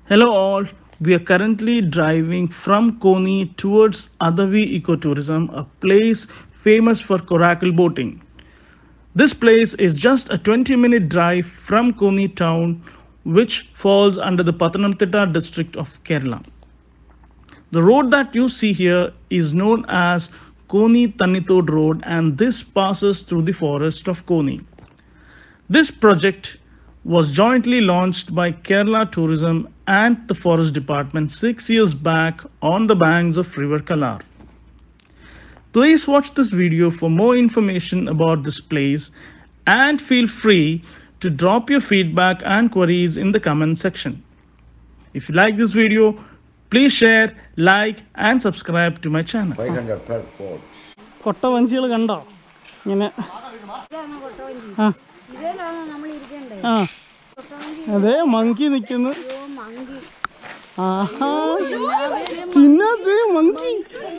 Hello all. We are currently driving from Koni towards Adavi Ecotourism, a place famous for coracle boating. This place is just a 20 minute drive from Koni town, which falls under the Pathanamthitta district of Kerala. The road that you see here is known as Koni Tannitod Road, and this passes through the forest of Koni. This project was jointly launched by Kerala Tourism and the Forest Department six years back on the banks of River Kalar. Please watch this video for more information about this place and feel free to drop your feedback and queries in the comment section. If you like this video, please share, like, and subscribe to my channel. 500 per boat. കൊട്ടവഞ്ചികൾ കണ്ടോ ഇങ്ങനെ ഇതാണ് കൊട്ടവഞ്ചി ആ ഇതിലാണ് നമ്മൾ ഇരിക്കണ്ടേ ആ കൊട്ടവഞ്ചി അതെ monkey നിൽക്കുന്നു അയ്യോ മങ്കി ആഹാ ചിന്നത് മങ്കി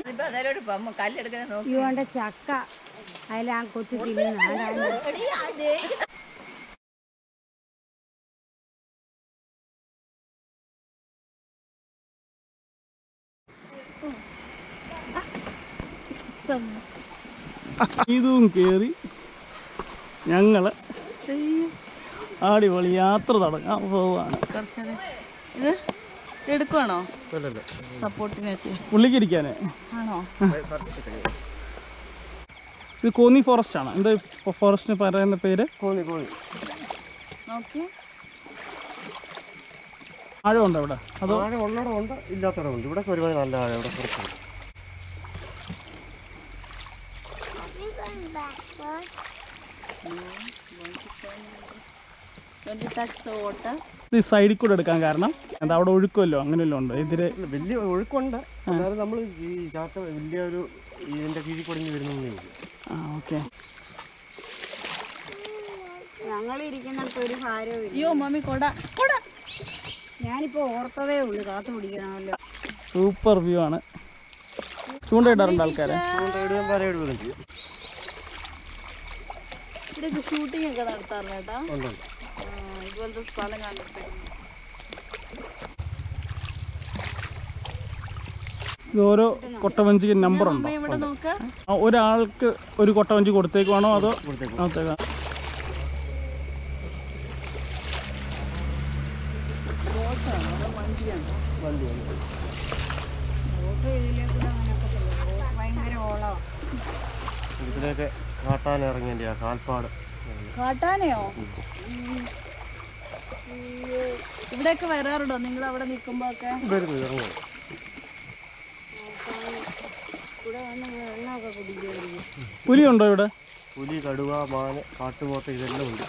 ഇവണ്ട ചക്ക അതിലാ കൊത്തി തിന്നുന്ന ഇതും കേറി ഞങ്ങള് അടിപൊളി യാത്ര തുടങ്ങാൻ പോവാണ് കുറച്ചേരം ഇത് എടുക്കുവാണോ സപ്പോർട്ടിന് വെച്ച് പുള്ളിക്കിരിക്കാന് ആണോ ഇത് കോന്നി ഫോറസ്റ്റ് ആണ് എന്താ ഫോറസ്റ്റിന് പറയുന്ന പേര് നോക്കി ആഴമുണ്ടോ ഇവിടെ അതോ ആഴം ഉള്ളിടം ഉണ്ട് ഇല്ലാത്തടം ഉണ്ട് ഇവിടെ ഒരുപാട് നല്ല ആഴം ഇവിടെ കുറച്ച് When you touch the water, ഇത് സൈഡിൽ കൂടെ എടുക്കാൻ കാരണം എന്താ അവിടെ ഒഴുക്കുമല്ലോ അങ്ങനെയല്ലോ ഉണ്ട് എതിരെ ഇല്ല, വലിയ ഒഴുക്കുണ്ട് എന്നാലും നമ്മൾ ഈ ചാറ്റ വലിയ ഒരു ഇതിന്റെ കീഴിൽ പൊടിഞ്ഞ് വരുന്നേ ആ ഓക്കെ ഞങ്ങൾ ഇരിക്കുന്നിടത്ത് ഒരു ഭാരവും ഇല്ല അയ്യോ മമ്മി കൊട കൊട ഞാനിപ്പോ ഓർത്തതേ ഉള്ളൂ കാത്തു പിടിക്കണമല്ലോ സൂപ്പർ വ്യൂ ആണ് ചൂണ്ടയിടാറുണ്ട് ആൾക്കാരെ ഇടുകയും വരയിടുകയും ചെയ്യും ഇവിടെയൊക്കെ ഷൂട്ടിംഗ് ഒക്കെ നടത്താറില്ല കേട്ടാ ഉണ്ട്, ഉണ്ട്. ആ, ഇതുപോലത്തെ സ്ഥലം കണ്ടിട്ട് ഇത് ഓരോ കൊട്ടവഞ്ചിക്ക് നമ്പർ ഉണ്ടോ അമ്മ ഇവിടെ നോക്ക് ആ, ഒരാൾക്ക് ഒരു കൊട്ടവഞ്ചി കൊടുത്തേക്കുവാണോ അതോ കൊടുത്തേക്കും. കൊടുത്തേക്കാം ഓട്ടോ ഇതിലേക്കൂടെ അങ്ങനെയൊക്കെ പോകും ഭയങ്കര ഓളമാണ് ഇതിലേക്ക് കാട്ടാൻ ഇറങ്ങിയതിന്റെ ആ കാൽപ്പാട് കാട്ടാനയോ ഇവിടെയൊക്കെ വരാറുണ്ടോ നിങ്ങൾ അവിടെ നിൽക്കുമ്പോ ഒക്കെ വരുന്നു ഇറങ്ങും ഇവിടെ വന്ന് വെള്ളമൊക്കെ കുടിക്കുമായിരിക്കും പുലിയുണ്ടോ ഇവിടെ പുലി കടുവ മാന് കാട്ടുപോത്ത് ഇതെല്ലാം ഉണ്ട്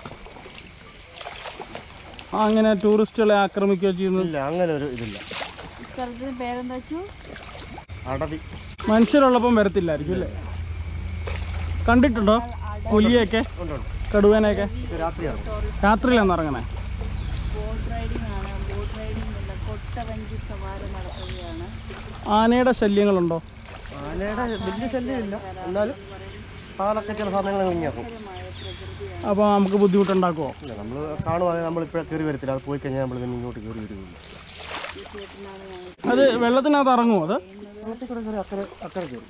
ആ അങ്ങനെ ടൂറിസ്റ്റുകളെ ആക്രമിക്കുകയോ ചെയ്യുന്നത് ഇല്ല അങ്ങനെ ഒരു ഇതില്ല ഈ സ്ഥലത്തിന് പേരെന്താ വെച്ചു അടവി മനുഷ്യരുള്ളപ്പം വരത്തില്ലായിരിക്കും അല്ലേ കണ്ടിട്ടുണ്ടോ പുലിയൊക്കെ ഉണ്ട് ഉണ്ട്. കടുവേനെയൊക്കെ ഇത് രാത്രിയാണ് രാത്രിയിലാണ് ഇറങ്ങണേ ബോട്ട് റൈഡിംഗ് ആണ് ബോട്ട് റൈഡിംഗ് അല്ല കൊട്ടവഞ്ചി സവാരി നടത്തുകയാണ് ആനയുടെ ശല്യങ്ങളുണ്ടോ ആനയുടെ വലിയ ശല്യമില്ല എന്നാലും പാലൊക്കെ ചില സമയങ്ങളിൽ ഇറങ്ങിയാക്കും അപ്പോൾ നമുക്ക് ബുദ്ധിമുട്ടുണ്ടാക്കുമോ ഇല്ല നമ്മൾ കാണുവാണെങ്കിൽ നമ്മൾ ഇപ്പോഴേ കയറി വരത്തില്ല അത് പോയി കഴിഞ്ഞാൽ നമ്മൾ പിന്നെ ഇങ്ങോട്ട് കയറി വരുള്ളൂ അത് വെള്ളത്തിനകത്ത് ഇറങ്ങുമോ അത് അങ്ങോട്ട് കൂടെ കയറി അക്കരെ അക്കരെ കയറി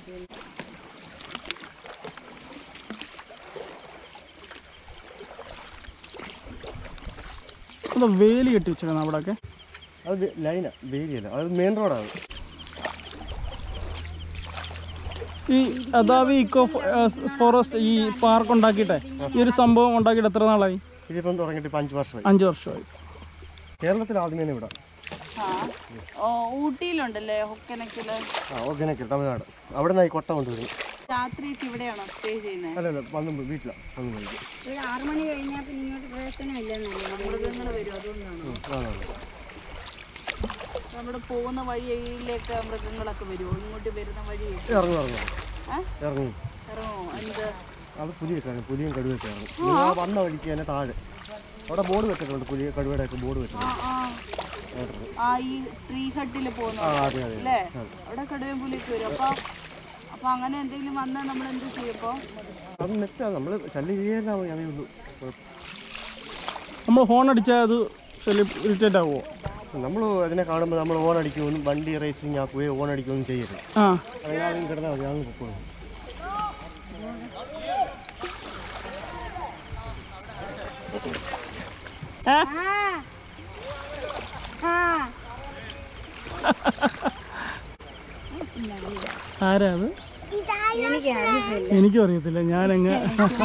അത് വേലി കെട്ടി വെച്ചേക്കണം അവിടെയൊക്കെ അത് ലൈനാ വേരിയല്ല അത് മെയിൻ റോഡാണ് ഈ അതാവി ഇക്കോ ഫോറസ്റ്റ് ഈ പാർക്ക് ഉണ്ടാക്കിയിട്ടെ ഈ ഒരു സംഭവം ഉണ്ടാക്കിയിട്ട് എത്ര നാളായി ഇതിപ്പം തുടങ്ങിയിട്ട് ഇപ്പം അഞ്ച് വർഷമായി അഞ്ച് വർഷമായി കേരളത്തിൽ ആദ്യമേ ഇവിടെ ആ ഓ ഊട്ടിയിലുണ്ടല്ലേ ഹൊക്കനക്കില് ആ ഓർഗനൊക്കെ തമിഴ്നാട് അവിടെ നിന്നായി കൊട്ട കൊണ്ടുവരും രാത്രിയൊക്കെ ഇവിടെയാണോ സ്റ്റേ ചെയ്യുന്നത് അല്ല അല്ല വന്ന് വീട്ടിലാണ് വന്ന് പോയി ഒരു ആറു മണി കഴിഞ്ഞാൽ പിന്നെ ഇങ്ങോട്ട് പ്രവേശനമില്ലെന്നല്ലേ മൃഗങ്ങൾ വരും അതുകൊണ്ടാണോ നമ്മുടെ പോകുന്ന വഴിയിലേക്ക് മൃഗങ്ങളൊക്കെ വരുമോ ഇങ്ങോട്ട് വരുന്ന വഴി ഇറങ്ങും ഇറങ്ങും ഏ? ഇറങ്ങും ഇറങ്ങുമോ എന്ത് അത് പുലിയൊക്കെ ഇറങ്ങും പുലിയും കടുവയൊക്കെ ഇറങ്ങും നിങ്ങൾ ആ വന്ന വഴിക്ക് തന്നെ താഴെ അവിടെ ബോർഡ് വെച്ചിട്ടുണ്ട് പുലി കടുവയുടെ ഒക്കെ ബോർഡ് വെച്ചിട്ടുണ്ട് ആ ആ ഈ ട്രീ ഹട്ടിൽ പോകുന്ന ആ അതെ അതെ അല്ലേ അവിടെ കടുവയും പുലിയൊക്കെ വരും അപ്പൊ അപ്പൊ അങ്ങനെ എന്തെങ്കിലും വന്നാൽ നമ്മൾ എന്ത് ചെയ്യപ്പോ അത് നെറ്റാണ് നമ്മൾ ശല്യം ചെയ്യാൻ അതേ ഉള്ളൂ കുഴപ്പം. നമ്മൾ ഹോൺ അടിച്ചാൽ അത് ഇറിറ്റേറ്റ് ആവുമോ നമ്മൾ അതിനെ കാണുമ്പോൾ നമ്മൾ ഓൺ അടിക്കുകയൊന്നും വണ്ടി റേസിങ് ആക്കുകയോ ഓൺ അടിക്കുകയൊന്നും ചെയ്യരുത് ആ അറിയാതെ കിടന്നാൽ മതി അങ്ങ് പൊക്കോളും ഏ? ആ ആരാ അത് എനിക്ക് അറിയത്തില്ല എനിക്കും അറിയത്തില്ല ഞാനങ്ങ്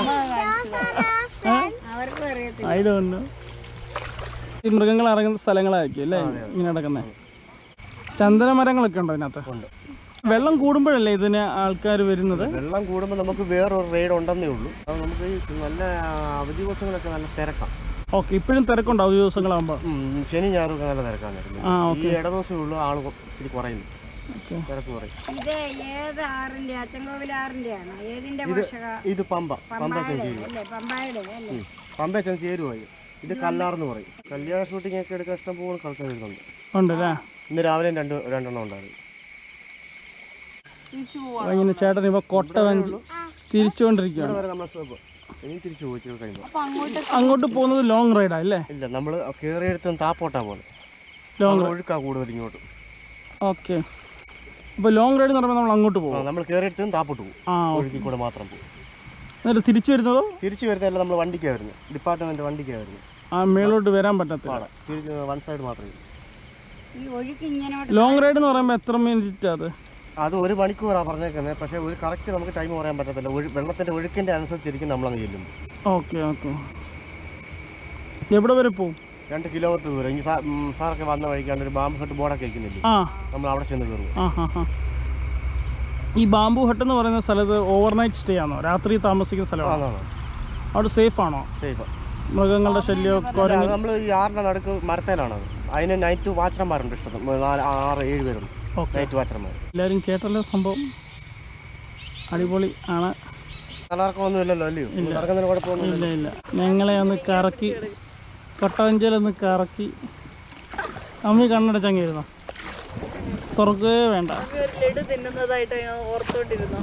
അവർക്കും അറിയത്തില്ല ഐ ഡോണ്ട് നോ ഈ മൃഗങ്ങൾ ഇറങ്ങുന്ന സ്ഥലങ്ങളായിരിക്കും അല്ലേ ഇങ്ങനെ നടക്കുന്നത് ചന്ദന മരങ്ങളൊക്കെ ഉണ്ടോ അതിനകത്ത് ഉണ്ട് വെള്ളം കൂടുമ്പോഴല്ലേ ഇതിന് ആൾക്കാർ വരുന്നത് വെള്ളം കൂടുമ്പോൾ നമുക്ക് വേറൊരു റൈഡ് ഉണ്ടെന്നേ ഉള്ളൂ അത് നമുക്ക് ഈ നല്ല അവധി ദിവസങ്ങളൊക്കെ നല്ല തിരക്കാം ഓക്കെ ഇപ്പോഴും തിരക്കുണ്ടാവും ദിവസങ്ങളാകുമ്പോൾ ഉം, ശനി ഞായറൊക്കെ നല്ല തിരക്കാണ് ആ ഈ ഇട ദിവസമേ ഉള്ളൂ ആൾ ഇത്തിരി കുറയുന്നു തിരക്ക് കുറയും ഇത് ഏത് ആറിന്റെ അച്ചൻകോവിൽ ആറിന്റെ ആണോ ഏതിന്റെ പോഷക ഇത് പമ്പ പമ്പ ചെഞ്ചേരി അല്ലേ പമ്പായുടെ അല്ലേ പമ്പ ചെഞ്ചേരുമായി ഇത് കല്ലാർന്ന് പറയും കല്യാണ ഷൂട്ടിംഗ് ഒക്കെ എടുക്കാൻ ഇഷ്ടം പോലെ കളിക്കാൻ വരുന്നുണ്ട് ഉണ്ടല്ലേ ഇന്ന് രാവിലെ രണ്ട് രണ്ടെണ്ണം ഉണ്ടായിരുന്നു തിരിച്ചു അപ്പൊ ഇങ്ങനെ ചേട്ടൻ ഇപ്പൊ കൊട്ട വഞ്ചി തിരിച്ചുകൊണ്ടിരിക്കുകയാണ് ഇവിടെ വരെ നമ്മൾ സ്റ്റോപ്പ് ഇനി തിരിച്ചു പോയി ഇച്ചിരി കഴിയുമ്പോൾ അപ്പൊ അങ്ങോട്ട് അങ്ങോട്ട് പോകുന്നത് ലോങ് റൈഡാ അല്ലേ ഇല്ല നമ്മൾ കയറിയെടുത്തും താപ്പോട്ടാ പോലെ ലോങ് ഒഴുക്കാ കൂടുതൽ ഇങ്ങോട്ട് ഓക്കെ അപ്പോൾ ലോങ് റൈഡ് എന്ന് പറയുമ്പോൾ നമ്മൾ അങ്ങോട്ട് ആ പോകും നമ്മൾ കയറിയെടുത്തും താപ്പോട്ട് പോകും ആ ഒഴുക്കി കൂടെ മാത്രം പോകും എന്നിട്ട് തിരിച്ചു വരുന്നതോ തിരിച്ചു വരുന്നതല്ല നമ്മൾ വണ്ടിക്കാണ് വരുന്നത് ഡിപ്പാർട്ട്മെന്റ് വണ്ടിക്കാണ് വരുന്നത് ആ മേലോട്ട് വരാൻ പറ്റത്തില്ല പാടാ തിരിച്ച് വൺ സൈഡ് മാത്രമേ ഉള്ളൂ. ഈ ഒഴുക്ക് ഇങ്ങനോട്ട് ലോങ് റൈഡ് എന്ന് പറയുമ്പോൾ എത്ര മിനിറ്റ് അത് അത് ഒരു മണിക്കൂറാണ് പറഞ്ഞേക്കുന്നത് പക്ഷേ ഒരു കറക്റ്റ് നമുക്ക് ടൈം പറയാൻ പറ്റത്തില്ല ഒഴു വെള്ളത്തിൻ്റെ ഒഴുക്കിൻ്റെ അനുസരിച്ചിരിക്കും നമ്മളങ്ങ് ചെല്ലുമ്പോൾ ഓക്കെ ഓക്കെ എവിടെ വരെ പോവും രണ്ട് കിലോമീറ്റർ ദൂരം ഈ സാ- ഉം, സാറൊക്കെ വന്ന വഴിക്കാണ്ട് ഒരു ബാമ്പ് ഹട്ട് ബോർഡൊക്കെ വയ്ക്കുന്നില്ലേ ആ നമ്മൾ അവിടെ ചെന്ന് കയറുക ആ ഹാ ഹാ ഈ ബാംബു ഹട്ട് എന്ന് പറയുന്ന സ്ഥലത്ത് ഓവർനൈറ്റ് സ്റ്റേ ആണോ രാത്രി താമസിക്കുന്ന സ്ഥലമാണോ ആണോ അവിടെ സേഫ് ആണോ സേഫാ മൃഗങ്ങളുടെ ശല്യം അത് നമ്മൾ ഈ ആറിൻ്റെ നടുക്ക് മരത്തേലാണത് അതിന് നൈറ്റ് വാച്ചർമാരുണ്ട് ഇഷ്ടം നാല് ആറ് ഏഴ് പേരുണ്ട് ഓക്കെ നൈറ്റ് വാച്ചർമാർ എല്ലാവരും കേട്ടല്ലോ സംഭവം അടിപൊളി ആണ് തലർക്കമൊന്നും ഇല്ലല്ലോ അല്ലയോ നടക്കുന്നതിന് കുഴപ്പമൊന്നും ഇല്ല ഇല്ല ഞങ്ങളെ ഒന്ന് കറക്കി കൊട്ടവഞ്ചിയിലൊന്ന് കറക്കി അമ്മി കണ്ണടച്ചങ്ങിരുന്നോ തുറക്കുകയേ വേണ്ട ഒരു ലഡു തിന്നുന്നതായിട്ട് ഞാൻ ഓർത്തോണ്ടിരുന്നു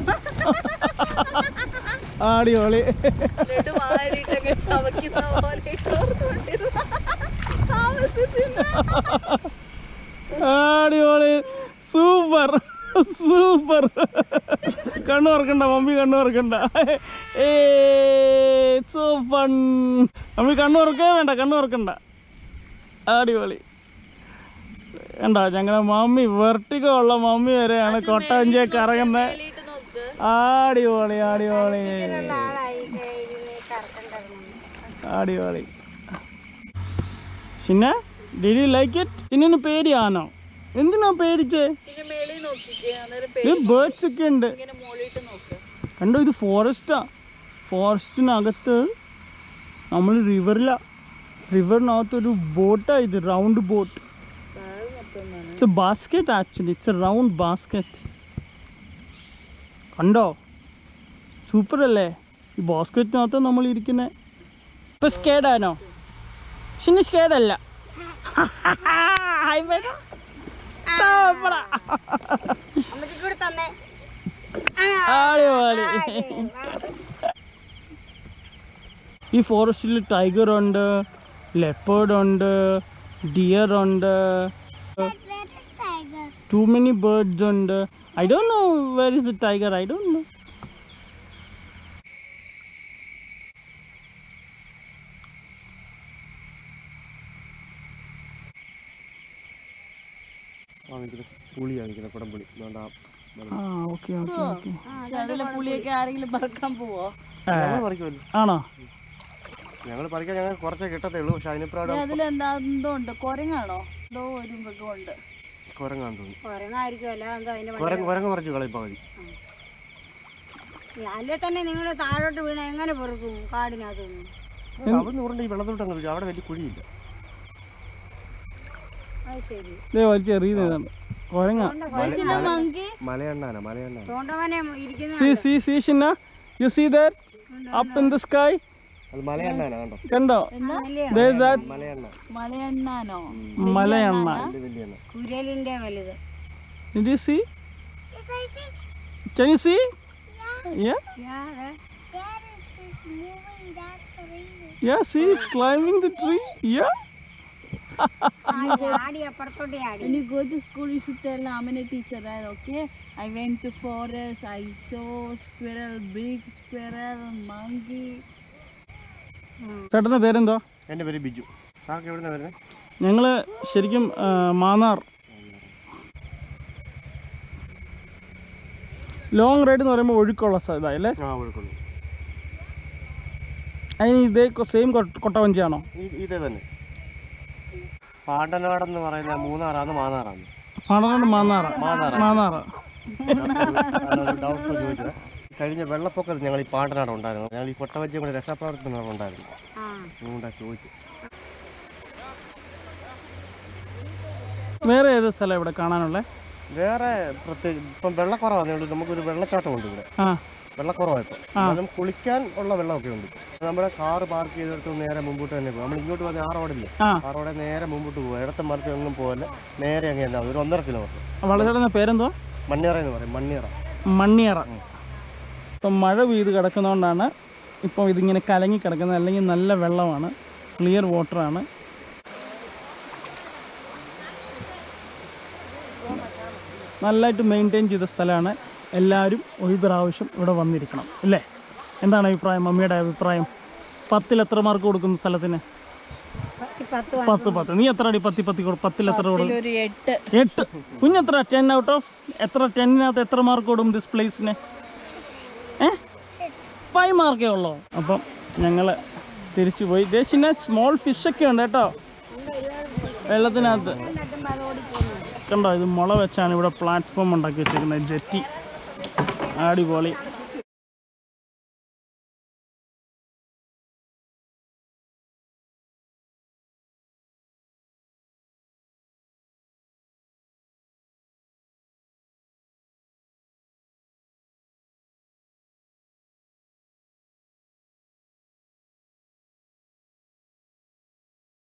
അടിപൊളി ലഡു വാരിട്ടൊക്കെ ചവയ്ക്കുന്ന പോലെ ഓർത്തോണ്ടിരുന്നു താമസിച്ചില്ല അടിപൊളി സൂപ്പർ സൂപ്പർ കണ്ണു തുറക്കണ്ട മമ്മി കണ്ണു തുറക്കണ്ട ഏ സൂപ്പർ മമ്മി കണ്ണു തുറക്കേ വേണ്ട കണ്ണു തുറക്കണ്ട അടിപൊളി കണ്ട ഞങ്ങളെ മമ്മി വെർട്ടിക ഉള്ള മമ്മി വരെയാണ് കൊട്ടവഞ്ചിയൊക്കെ ഇറങ്ങുന്നത് വെളിയിട്ട് നോക്ക് അടിപൊളി അടിപൊളി ആളായി ഇരുന്ന് കറക്കണ്ടായിരുന്നു അടിപൊളി Chinna did you like it ചിന്നിന് പേടിയാണോ എന്തിനാ പേടിച്ചേ പിന്നെ മേളിൽ നോക്കിക്കേ അന്നേരം ഇത് ബേർഡ്സ് ഒക്കെ ഉണ്ട് ഇങ്ങനെ മുകളിട്ട് നോക്ക് കണ്ടോ ഇത് ഫോറസ്റ്റാ ഫോറസ്റ്റിനകത്ത് നമ്മൾ റിവറില റിവറിനകത്ത് ഒരു ബോട്ടാ ഇത് റൗണ്ട് ബോട്ട് താഴെ മൊത്തം it's a basket actually it's a round basket കണ്ടോ സൂപ്പർ അല്ലേ ഈ ബാസ്ക്കറ്റിനകത്ത് നമ്മൾ ഇരിക്കുന്നത് ഇപ്പൊ സ്കേഡാണോ ഷിന്നി സ്കേഡല്ല അമ്മച്ചിക്ക് കൂടെ തന്നെ അടിപൊളി ഈ ഫോറസ്റ്റിൽ ടൈഗർ ഉണ്ട് ലെപ്പേർഡ് ഉണ്ട് ഡിയർ ഉണ്ട് ടു മെനി ബേർഡ്സ് ഉണ്ട് I don't know where is the tiger I don't know ആ നിൽക്കുന്നത് പുളിയാണ് നിൽക്കുന്നത് കുടംപുളി അതുകൊണ്ട് ആ മരം. ആ ഓക്കെ ഓക്കെ ഓക്കെ അതിലെ പുളിയൊക്കെ ആരെങ്കിലും പറക്കാൻ പോവോ ഞങ്ങൾ പറിക്കുമല്ലോ ആണോ ഞങ്ങൾ പറിക്കാൻ ഞങ്ങൾ കുറച്ചേ കിട്ടത്തേ ഉള്ളൂ പക്ഷെ അതിനിപ്പോ അതിലെന്താ എന്തോ ഉണ്ട് കുരങ്ങാണോ എന്തോ ഒരു മൃഗമുണ്ട് കുരങ്ങാന്ന് തോന്നുന്നു കുറങ്ങായിരിക്കുമല്ല എന്താ അതിന്റെ കുരങ്ങ് കുരങ്ങ് പറിച്ചു കളയിപ്പോൾ മതി അല്ലേ തന്നെ നിങ്ങൾ താഴോട്ട് വീണ എങ്ങനെ പൊറുക്കും കാടിനകത്ത് നിന്ന് അവിടെ ഉരുണ്ട് ഈ വെള്ളത്തോട്ട് അങ്ങ് വീഴും. അവിടെ വലിയ കുഴിയില്ല അത് ശരി ഇതേ വലിച്ചെറിയുന്നതാണ് കുരങ്ങ മങ്കി മലയണ്ണാന മലയണ്ണാന തോണ്ടവനെ ഇരിക്കുന്ന see see see Chinna you see that up in the sky അത് മലയണ്ണാന കണ്ടോ കണ്ടോ There is that മലയണ്ണ മലയണ്ണാനോ മലയണ്ണ വലിയ വലിയ എണ്ണ കുരലിന്റെ വലുത് Did you see? Can you see? Yeah. Yeah, see, it's climbing the tree. Yeah. ആടി അപ്പുറത്തോട്ട് ആടി When you go to school, you should tell Amina teacher that, okay? I went to forest, I saw squirrel, big squirrel, monkey. ചേട്ടൻ്റെ പേരെന്തോ എൻ്റെ പേര് ബിജു താക്ക് എവിടെ നിന്ന് വരുന്നത് ഞങ്ങൾ ശരിക്കും ആ, മാന്നാർ ലോങ് റൈഡ് എന്ന് പറയുമ്പോൾ ഒഴുക്കുള്ള സ്ഥലം അല്ലേ ആ ഒഴുക്കുന്നു അതിന് ഇതേ സെയിം കൊട്ടവഞ്ചിയാണോ ഈ ഇതേ തന്നെ പാണ്ടനാടെന്ന് പറയുന്ന മൂന്നാറാന്ന് മാന്നാറാന്ന് പണനാട് മാന്നാറ മാന്നാറ ഡൗട്ട് ചോദിച്ചത് കഴിഞ്ഞ വെള്ളപ്പൊക്കത്തിൽ ഞങ്ങൾ ഈ പാണ്ടനാട് ഉണ്ടായിരുന്നു ഞങ്ങൾ ഈ കൊട്ടവഞ്ചി കൂടെ രക്ഷാപ്രവർത്തനം ഉണ്ടായിരുന്നു ആ അതുകൊണ്ടാണ് ചോദിച്ചത് വേറെ ഏത് സ്ഥലം ഇവിടെ കാണാനുള്ളത് വേറെ പ്രത്യേകിച്ച് ഇപ്പം വെള്ളക്കുറവാന്നേ ഉള്ളൂ നമുക്കൊരു വെള്ളച്ചാട്ടമുണ്ട് ഇവിടെ ആ വെള്ളക്കുറവായപ്പോൾ അതും കുളിക്കാൻ ഉള്ള വെള്ളമൊക്കെ ഉണ്ട് നമ്മുടെ കാറ് പാർക്ക് ചെയ്തെടുത്ത് നേരെ മുമ്പോട്ട് തന്നെ പോകും നമ്മൾ ഇങ്ങോട്ട് പോകുന്ന ആ റോഡില്ലേ ആ ആ റോഡിൽ നേരെ മുമ്പോട്ട് പോകുക ഇടത്തെ മരത്തിൽ ഒന്നും പോലെ നേരെ അങ്ങ് തന്നെ ഒരു ഒന്നര കിലോമീറ്റർ വളച്ചേട്ടൻ്റെ പേരെന്തോ മണ്ണിയറ എന്ന് പറയും മണ്ണിയറ മണ്ണിയറ ഇപ്പം മഴ പെയ്ത് കിടക്കുന്നതുകൊണ്ടാണ് ഇപ്പം ഇതിങ്ങനെ കലങ്ങി കിടക്കുന്നത് അല്ലെങ്കിൽ നല്ല വെള്ളമാണ് ക്ലിയർ വാട്ടറാണ് നല്ലതായിട്ട് മെയിൻറ്റെയിൻ ചെയ്ത സ്ഥലമാണ് എല്ലാവരും ഒരു പ്രാവശ്യം ഇവിടെ വന്നിരിക്കണം അല്ലേ എന്താണ് അഭിപ്രായം മമ്മിയുടെ അഭിപ്രായം പത്തിൽ എത്ര മാർക്ക് കൊടുക്കുന്നു സ്ഥലത്തിന് പത്ത് പത്ത് പത്ത് പത്ത് നീ എത്ര അടി പത്തി പത്തി കൊടു- പത്തിൽ എത്ര കൊടുക്കും ഒരു എട്ട് എട്ട് കുഞ്ഞെത്ര ടെൻ ഔട്ട് ഓഫ് എത്ര ടെന്നിനകത്ത് എത്ര മാർക്ക് കൊടുക്കും ദിസ് പ്ലേസിന് ഏ ഫൈവ് മാർക്കേ ഉള്ളൂ അപ്പം ഞങ്ങൾ തിരിച്ചു പോയി ദേശിന് സ്മോൾ ഫിഷൊക്കെ ഉണ്ട് കേട്ടോ വെള്ളത്തിനകത്ത് നട്ടുമ്പോൾ അത് ഓടിപ്പോകുന്നു കണ്ടോ ഇത് മുള വെച്ചാണ് ഇവിടെ പ്ലാറ്റ്ഫോം ഉണ്ടാക്കി വെച്ചിരിക്കുന്നത് ജെറ്റി അടിപൊളി